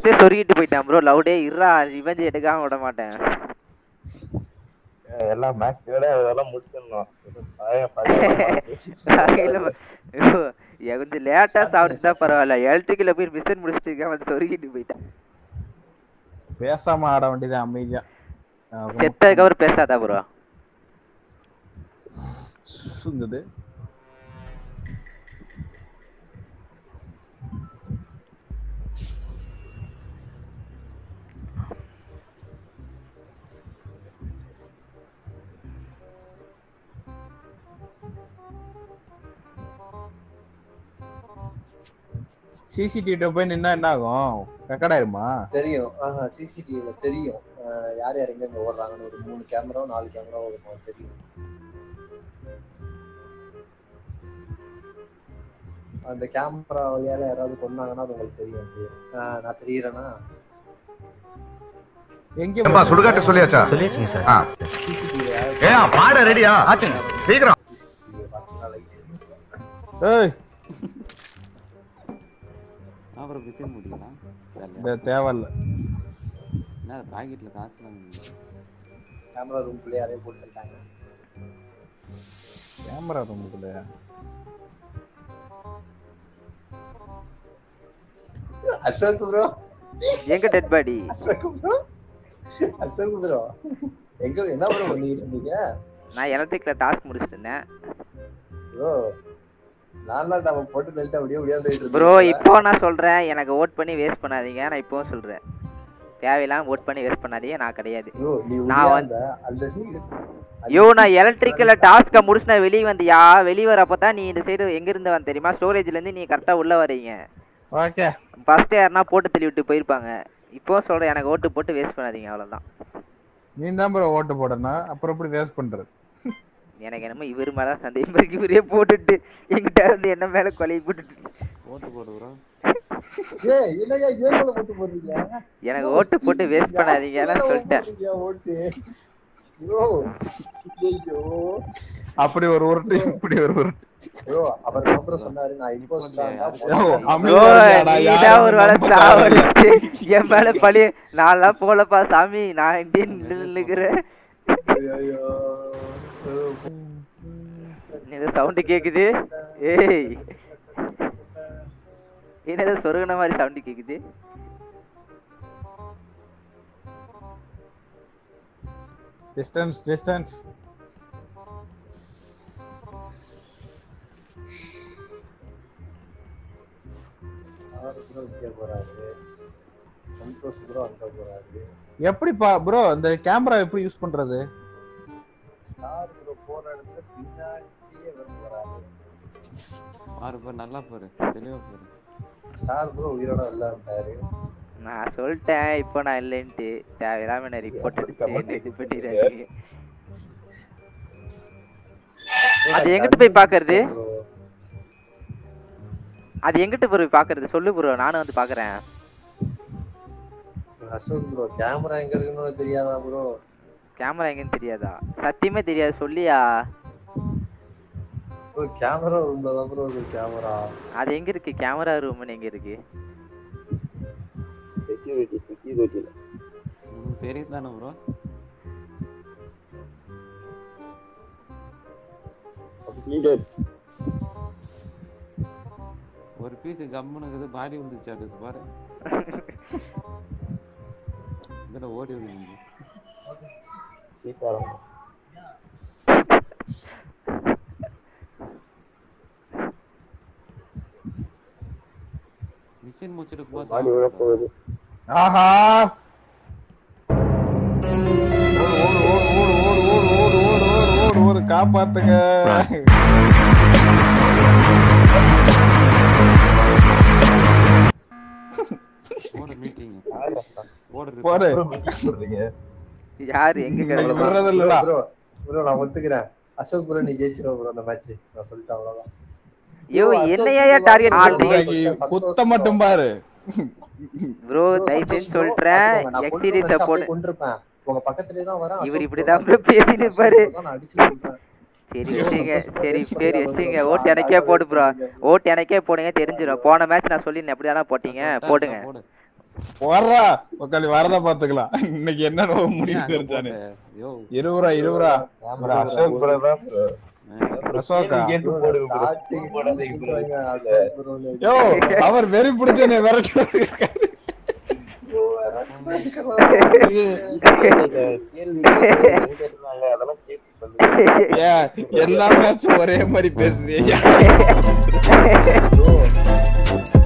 ஃபர்ஸ்டே சொருகிட்டு போயிட்டான் bro லவுடே இருறா revenge எடுக்காம விட மாட்டேன் எல்லாம் மேக்ஸ் விட அதெல்லாம் முடிச்சிடணும் இது பழைய பழைய வகையில ஐயோ, எ- கொஞ்சம் லேட்டா சாப்பிட்டுட்டா பரவாயில்ல எலக்ட்ரிக்கல போய் மிஷின் முடிச்சிட்டு இருக்கேன் அவன் சொருகிட்டு போயிட்டான் பேசாம ஆட வேண்டியது அமைதியா ஆஹ் செத்ததுக்கு அப்புறம் பேசாதா ப்ரோ சுங்குது சிசிடிவி போய் நின்னா என்ன ஆகும் ரெக்கார்ட் ஆயிருமா தெரியும் ஆஹா சிசிடிவில தெரியும் அஹ் யார் யார் எங்க ஓடுறாங்கன்னு ஒரு மூணு கேமரா நாலு கேமரா இருக்கும் தெரியும் அந்த கேமரா வழியால யாராவது கொண்டாங்கன்னா அது உங்களுக்கு தெரியும் அது. ஆஹ் நான் தெரியுறேன்னா எங்க ஏம்பா சுடுகாட்டு சொல்லியாச்சா சொல்லியாச்சுங்க சார் ஆ. சிசிடிவி ஏன் பாட ரெடியா ஆச்சுங்க சீக்கிரம் சிசிடிவி பார்த்து நாளைக்கு ஏய் அப்புறம் பிசின் முடிக்கலாம் இந்த தேவையில்ல என்ன பாக்கெட்ல காசுலாம் இல்லை. கேமரா ரூம்குள்ளே யாரையும் போட்டுருக்காங்க கேமரா ரூமுக்குள்ள அசோக் ப்ரோ எங்க dead body Ashok bro Ashok bro எங்க என்ன ப்ரோ பண்ணிட்டு இருந்தீங்க நான் எலக்ட்ரிக்ல டாஸ்க் முடிச்சிட்டு இருந்தேன் ப்ரோ நான் தான் நம்ம போட்டு தள்ளிட்டு அப்படியே முடியாது ப்ரோ இப்போ நான் சொல்றேன் எனக்கு ஓட் பண்ணி வேஸ்ட் பண்ணாதீங்க நான் இப்போவும் சொல்றேன் தேவையில்லாம ஓட் பண்ணி வேஸ்ட் பண்ணாதீங்க நான் கிடையாது ப்ரோ நீ நான் நான் வந்து- அந்த சைடு ஐயோ நான் எலக்ட்ரிக்கல்ல டாஸ்க முடிச்சு நான் வெளியே வந்தியா வெளியே வரப்போ தான் நீ இந்த சைடு எங்க இருந்து வந்த தெரியுமா ஸ்டோரேஜ்ல இருந்து நீ கரெக்டா உள்ள வரீங்க ஓகே ஃபர்ஸ்ட் யாருன்னா போட்டு தள்ளி விட்டு போயிருப்பாங்க இப்போ சொல்றேன் எனக்கு ஓட்டு போட்டு வேஸ்ட் பண்ணாதீங்க அவ்வளவுதான் நீ தான் ப்ரோ ஓட்டு போடணும் அப்புறம் எப்படி வேஸ்ட் பண்றது எனக்கு என்னமோ இவர் மேல தான் சந்தேகம் இருக்கு இவரே போட்டுட்டு எங்கிட்ட இருந்து என்ன மேல கொலையை போட்டுட்டு ஓட்டு போடு ப்ரோ ஏய் என்னய்யா ஏன் மேல போட்டு போடுறீங்க எனக்கு ஓட்டு போட்டு வேஸ்ட் பண்ணாதீங்க நான் சொல்லிட்டேன் போடுறீங்க ஓட்டு ஐயோ ஐயோ அப்படி ஒரு உருட்டு இப்படி ஒரு உருட்டு ப்ரோ அவர் அப்புறம் சொன்னாரு நான் இப்போ ஓ, அமி- ப்ரோ அமைதியா நீ இருடா, தான் ஒரு வேலை யாரும் நம்ப சாவடிச்சு என் மேல பழி நான்லாம் போலப்பா சாமி நான் இங்கே நின்னுக்கிறேன் ஐயோ இந்த சவுண்ட் கேக்குது ஏய் என்னது சொருகுன மாதிரி சவுண்ட் கேக்குது டிஸ்டன்ஸ் டிஸ்டன்ஸ் ஆறு ப்ரோ இங்கே போறாரு சந்தோஷ் ப்ரோ அங்க போறாரு எப்படி பா ப்ரோ இந்த கேமரா எப்படி யூஸ் பண்றது ஸ்டார் ப்ரோ போற இடத்துல பின்னாடியே வந்து வராரு பாரு பாரு நல்லா பாரு தெளிவா பாரு ஸ்டார் ப்ரோ உயிரோட வெளில வந்தாரு நான் சொல்லிட்டேன் இப்போ நான் இல்லைன்ட்டு தேவையில்லாம என்ன ரிப்போர்ட் அடிச்சு என்ன இது பண்ணிடுறாங்க அது எங்கிட்டு போய் பாக்குறது அது எங்கிட்டு போய் பாக்குறது சொல்லு ப்ரோ நானும் வந்து பாக்குறேன் அசோக் ப்ரோ கேமரா எங்க இருக்குன்னு தெரியாதா ப்ரோ கேமரா எங்கன்னு தெரியாதா சத்தியமே தெரியாது சொல்லியா ப்ரோ கேமரா ரூம்ல தான் ப்ரோ இருக்கு கேமரா அது எங்க இருக்கு கேமரா ரூம்னு எங்க இருக்கு செக்யூரிட்டி செக்யூரிட்டியில உங்களுக்கு தெரியும் தானே ப்ரோ கம்ப்ளீட்டட் ஒரு பீஸ் கம்முன்னு இருக்குது பாடி வந்துச்சு அடுத்து பாரு இதில் ஓடி வந்து சீக்கிரம் மிஷின் முடிச்சுட்டு போ பாடி விழ போகுது ஆஹா ஓடு ஓடு ஓடு ஓடு ஓடு ஓடு ஓடு ஓடு ஓடு ஓடு காப்பாத்துங்க போட மீட்டிங் போடுறது போடு யாரு எங்க இன்னைக்கு கிடக்கு? விடுறது இல்லடா ப்ரோ ப்ரோ நான் ஒத்துக்கிறேன் அசோக் ப்ரோ நீ ஜெயிச்சிருவ ப்ரோ அந்த மேட்ச் நான் சொல்லிட்டேன் அவ்வளவுதான் ஐயோ bro, அசோக் என்னையா bro டார்கெட் தான் பண்றீங்க சந்தோஷம் குத்த மட்டும் பாரு ப்ரோ தயவு செஞ்சு சொல்றேன் எக்ஸ் சீரிஸ் போட்டு கொண்டிருப்பேன் உங்க பக்கத்துலயே தான் வரேன் இவர் அசோக் இப்படிதான் bro ப்ரோ பேசிட்டு இருப்பாரு தான் நான் அடிச்சு சொல்றேன் சரி வச்சுங்க சரி சரி வச்சுங்க ஓட்டு எனக்கே போடு ப்ரோ ஓட்டு எனக்கே போடுங்க தெரிஞ்சிடும் போன மேட்ச் நான் சொல்லி எப்படி தானே போட்டீங்க போடுங்க போடு வர்றா உக்காளி வரத பாத்துக்கலாம் இன்னைக்கு என்ன முடிவு தெரிஞ்சானு யோ இருபரா இருபரா bro, அசோக் bro தான் bro. அசோகா கேட்டு போடுங்க bro. Starting போடாதீங்க புடிச்சு bro. விட்டாங்க, அசோக் bro ல. யோ அவர் வெறி பிடிச்ச விரட்டு கேள்வி எங்க இருந்தாங்க, அதெல்லாம் கேட்டு சொல்லுங்க. ஏன் எல்லா மேட்சும் ஒரே மாதிரி பேசுதே bro,